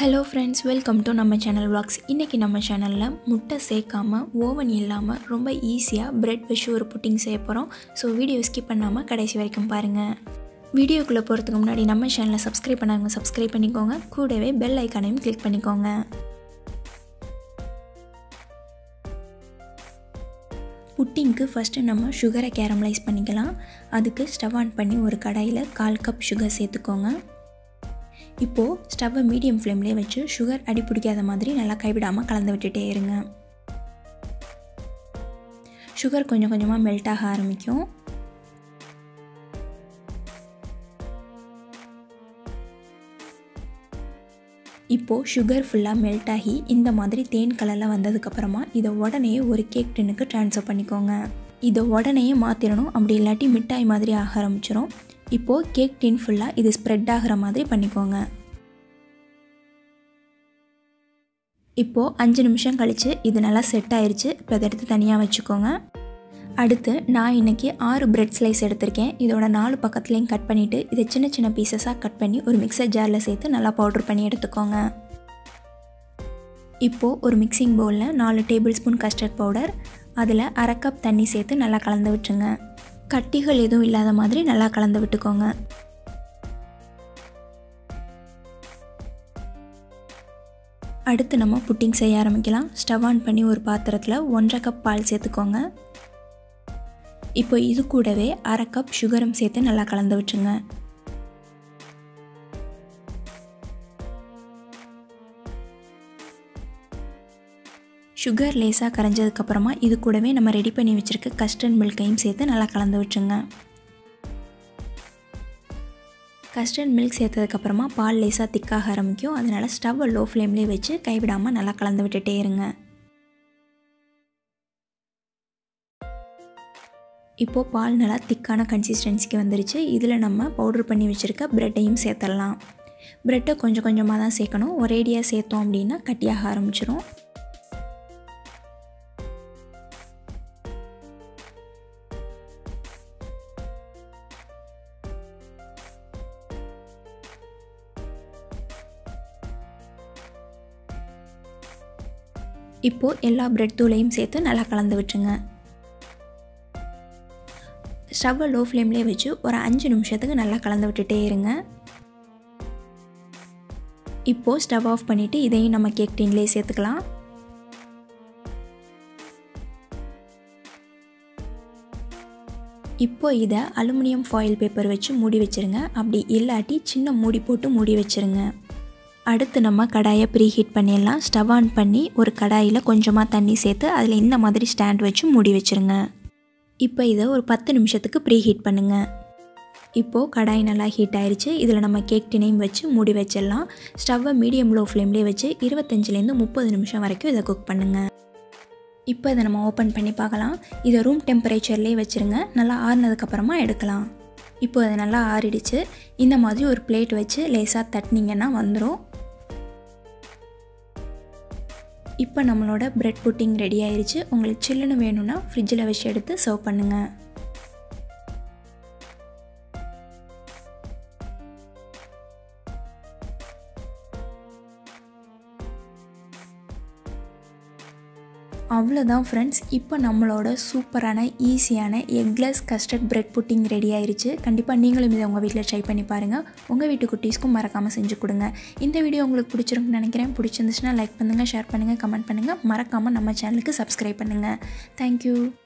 hello friends welcome to நம்ம channel vlogs இன்றைக்கி நம்ம சேனலில் முட்டை சேர்க்காம ஓவன் இல்லாமல் ரொம்ப ஈஸியாக பிரெட் வச்சு ஒரு புட்டிங் செய்ய போகிறோம் ஸோ வீடியோ ஸ்கிப் பண்ணாமல் கடைசி வரைக்கும் பாருங்கள் வீடியோக்குள்ளே போகிறதுக்கு முன்னாடி நம்ம சேனலை சப்ஸ்கிரைப் பண்ணாங்க சப்ஸ்கிரைப் பண்ணிக்கோங்க கூடவே பெல் ஐக்கானையும் கிளிக் பண்ணிக்கோங்க புட்டிங்க்கு ஃபஸ்ட்டு நம்ம சுகரை கேரமலைஸ் பண்ணிக்கலாம் அதுக்கு ஸ்டவ் ஆன் பண்ணி ஒரு கடாயில் கால் கப் சுகர் சேர்த்துக்கோங்க இப்போது ஸ்டவ்வை மீடியம் ஃப்ளேம்லேயே வச்சு சுகர் அடி பிடிக்காத மாதிரி நல்லா கைவிடாமல் கலந்து விட்டுட்டே இருங்க சுகர் கொஞ்சம் கொஞ்சமாக மெல்ட் ஆக ஆரம்பிக்கும் இப்போது சுகர் ஃபுல்லாக மெல்ட் ஆகி இந்த மாதிரி தேன் கலரில் வந்ததுக்கப்புறமா இதை உடனே ஒரு கேக் டின்னுக்கு ட்ரான்ஸ்ஃபர் பண்ணிக்கோங்க இதை உடனே மாற்றிடணும் அப்படி இல்லாட்டி மிட்டாய் மாதிரி ஆக ஆரம்பிச்சிடும் இப்போது கேக் டின் ஃபுல்லாக இது ஸ்ப்ரெட் ஆகிற மாதிரி பண்ணிக்கோங்க இப்போது அஞ்சு நிமிஷம் கழித்து இது நல்லா செட் ஆயிடுச்சு இப்போ அதை எடுத்து தனியாக வச்சுக்கோங்க அடுத்து நான் இன்றைக்கி ஆறு பிரெட் ஸ்லைஸ் எடுத்திருக்கேன் இதோட நாலு பக்கத்துலேயும் கட் பண்ணிவிட்டு இதை சின்ன சின்ன பீசஸாக கட் பண்ணி ஒரு மிக்சர் ஜாரில் சேர்த்து நல்லா பவுட்ரு பண்ணி எடுத்துக்கோங்க இப்போது ஒரு மிக்சிங் பவுலில் நாலு டேபிள் ஸ்பூன் கஸ்டர்ட் பவுடர் அதில் அரை கப் தண்ணி சேர்த்து நல்லா கலந்து விட்டுருங்க கட்டிகள் எதுவும் இல்லாத மாதிரி நல்லா கலந்து விட்டுக்கோங்க அடுத்து நம்ம புட்டிங் செய்ய ஆரம்பிக்கலாம் ஸ்டவ் ஆன் பண்ணி ஒரு பாத்திரத்தில் ஒன்றரை கப் பால் சேர்த்துக்கோங்க இப்போ இது கூடவே அரை கப் சுகரும் சேர்த்து நல்லா கலந்து விட்டுருங்க சுகர் லேசாக கரைஞ்சதுக்கப்புறமா இது கூடவே நம்ம ரெடி பண்ணி வச்சுருக்க கஸ்டர்ட் மில்கையும் சேர்த்து நல்லா கலந்து விட்டுருங்க கஸ்டர்ட் மில்க் சேர்த்ததுக்கப்புறமா பால் லேசாக திக்காக ஆரம்பிக்கும் அதனால் ஸ்டவ்வை லோ ஃப்ளேம்லேயே வச்சு கைவிடாமல் நல்லா கலந்து விட்டுட்டே இருங்க இப்போது பால் நல்லா திக்கான கன்சிஸ்டன்சிக்கு வந்துருச்சு இதில் நம்ம பவுட்ரு பண்ணி வச்சுருக்க ப்ரெட்டையும் சேர்த்துடலாம் ப்ரெட்டை கொஞ்சம் கொஞ்சமாக தான் சேர்க்கணும் ஒரேடியாக சேர்த்தோம் அப்படின்னா கட்டியாக ஆரம்பிச்சிரும் இப்போது எல்லா பிரெட் தூளையும் சேர்த்து நல்லா கலந்து விட்டுருங்க ஸ்டவ்வை லோ ஃப்ளேம்லேயே வச்சு ஒரு அஞ்சு நிமிஷத்துக்கு நல்லா கலந்து விட்டுட்டே இருங்க இப்போது ஸ்டவ் ஆஃப் பண்ணிவிட்டு இதையும் நம்ம கேக் டின்லேயே சேர்த்துக்கலாம் இப்போ இதை அலுமினியம் ஃபாயில் பேப்பர் வச்சு மூடி வச்சுருங்க அப்படி இல்லாட்டி சின்ன மூடி போட்டு மூடி வச்சுருங்க அடுத்து நம்ம கடாயை ப்ரீ ஹீட் பண்ணிடலாம் ஸ்டவ் ஆன் பண்ணி ஒரு கடாயில் கொஞ்சமாக தண்ணி சேர்த்து அதில் இந்த மாதிரி ஸ்டாண்ட் வச்சு மூடி வச்சுருங்க இப்போ இதை ஒரு பத்து நிமிஷத்துக்கு ப்ரீ ஹீட் பண்ணுங்கள் இப்போது கடாய் நல்லா ஹீட் ஆயிடுச்சு இதில் நம்ம கேக் டினையும் வச்சு மூடி வச்சிடலாம் ஸ்டவ்வை மீடியம் லோ ஃப்ளேம்லேயே வச்சு இருபத்தஞ்சிலேருந்து முப்பது நிமிஷம் வரைக்கும் இதை குக் பண்ணுங்கள் இப்போ இதை நம்ம ஓப்பன் பண்ணி பார்க்கலாம் இதை ரூம் டெம்பரேச்சர்லேயே வச்சுருங்க நல்லா ஆறுனதுக்கப்புறமா எடுக்கலாம் இப்போ அது நல்லா ஆறிடுச்சு இந்த மாதிரி ஒரு பிளேட் வச்சு லேசாக தட்டினீங்கன்னா வந்துடும் இப்போ நம்மளோட பிரெட் புட்டிங் ரெடி ஆயிடுச்சு உங்களுக்கு சில்லுன்னு வேணும்னா ஃப்ரிட்ஜில் வச்சு எடுத்து சர்வ் பண்ணுங்கள் அவ்வளோதான் ஃப்ரெண்ட்ஸ் இப்போ நம்மளோட சூப்பரான ஈஸியான eggless custard bread pudding ready ஆயிருச்சு கண்டிப்பாக நீங்களும் இதை உங்கள் வீட்டில் ட்ரை பண்ணி பாருங்கள் உங்கள் வீட்டு குட்டீஸ்க்கும் மறக்காமல் செஞ்சு கொடுங்க இந்த வீடியோ உங்களுக்கு பிடிச்சிருக்குன்னு நினைக்கிறேன் பிடிச்சிருந்துச்சுன்னா லைக் பண்ணுங்கள் ஷேர் பண்ணுங்கள் கமெண்ட் பண்ணுங்கள் மறக்காமல் நம்ம சேனலுக்கு சப்ஸ்கிரைப் பண்ணுங்கள் தேங்க்யூ